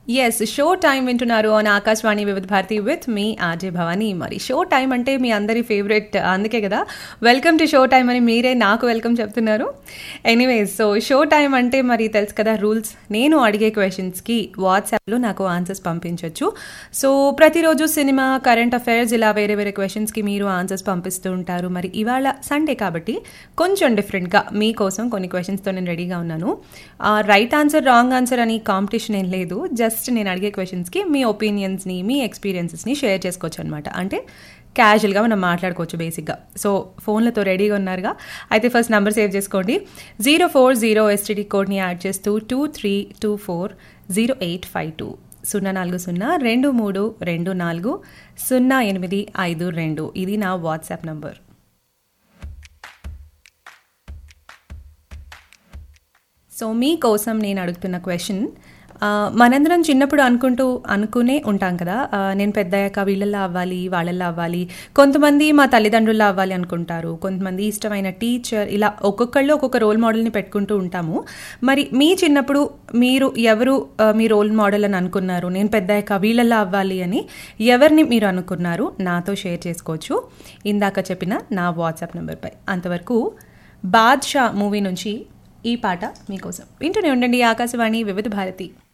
yes show time వింటున్నారు on Akashvani Vividh Bharati with మీ RJ Bhavani మరి షో టైం అంటే మీ అందరి ఫేవరెట్ అందుకే కదా వెల్కమ్ టు షో టైం అని మీరే నాకు వెల్కమ్ చెప్తున్నారు ఎనీవేస్ సో షో టైం అంటే మరి తెలుసు కదా రూల్స్ నేను అడిగే క్వశ్చన్స్కి వాట్సాప్లో నాకు ఆన్సర్స్ పంపించవచ్చు సో ప్రతిరోజు సినిమా కరెంట్ అఫైర్స్ ఇలా వేరే వేరే క్వశ్చన్స్కి మీరు ఆన్సర్స్ పంపిస్తూ ఉంటారు మరి ఇవాళ సండే కాబట్టి కొంచెం డిఫరెంట్గా మీకోసం కొన్ని క్వశ్చన్స్తో నేను రెడీగా ఉన్నాను రైట్ ఆన్సర్ రాంగ్ ఆన్సర్ అని కాంపిటీషన్ ఏం లేదు జస్ట్ నేను అడిగే క్వశ్చన్స్కి మీ ఒపీనియన్స్ని మీ ఎక్స్పీరియన్సెస్ని షేర్ చేసుకోవచ్చు అనమాట అంటే క్యాజువల్గా మనం మాట్లాడుకోవచ్చు బేసిక్గా సో ఫోన్లతో రెడీగా ఉన్నారుగా అయితే ఫస్ట్ నెంబర్ సేవ్ చేసుకోండి జీరో ఫోర్ జీరో ఎస్టీడీ కోడ్ని యాడ్ చేస్తూ two three two four zero eight five two సున్నా నాలుగు సున్నా రెండు మూడు రెండు నాలుగు సున్నా ఎనిమిది ఐదు రెండు ఇది నా వాట్సాప్ నంబర్ సో మీకోసం నేను అడుగుతున్న క్వశ్చన్ మనందరం చిన్నప్పుడు అనుకుంటూ అనుకునే ఉంటాం కదా ఆ, నేను పెద్దయ్యాక వీళ్ళల్లో అవ్వాలి వాళ్ళల్లో అవ్వాలి కొంతమంది మా తల్లిదండ్రుల్లో అవ్వాలి అనుకుంటారు కొంతమంది ఇష్టమైన టీచర్ ఇలా ఒక్కొక్కళ్ళు ఒక్కొక్క రోల్ మోడల్ని పెట్టుకుంటూ ఉంటాము మరి మీ చిన్నప్పుడు మీరు ఎవరు ఆ, మీ రోల్ మోడల్ అని అనుకున్నారు నేను పెద్దయ్యాక వీళ్ళల్లో అవ్వాలి అని ఎవరిని మీరు అనుకున్నారు నాతో షేర్ చేసుకోవచ్చు ఇందాక చెప్పిన నా వాట్సాప్ నెంబర్పై అంతవరకు బాద్షా మూవీ నుంచి ఈ పాట మీకోసం వింటూనే ఉండండి ఆకాశవాణి వివిధ భారతి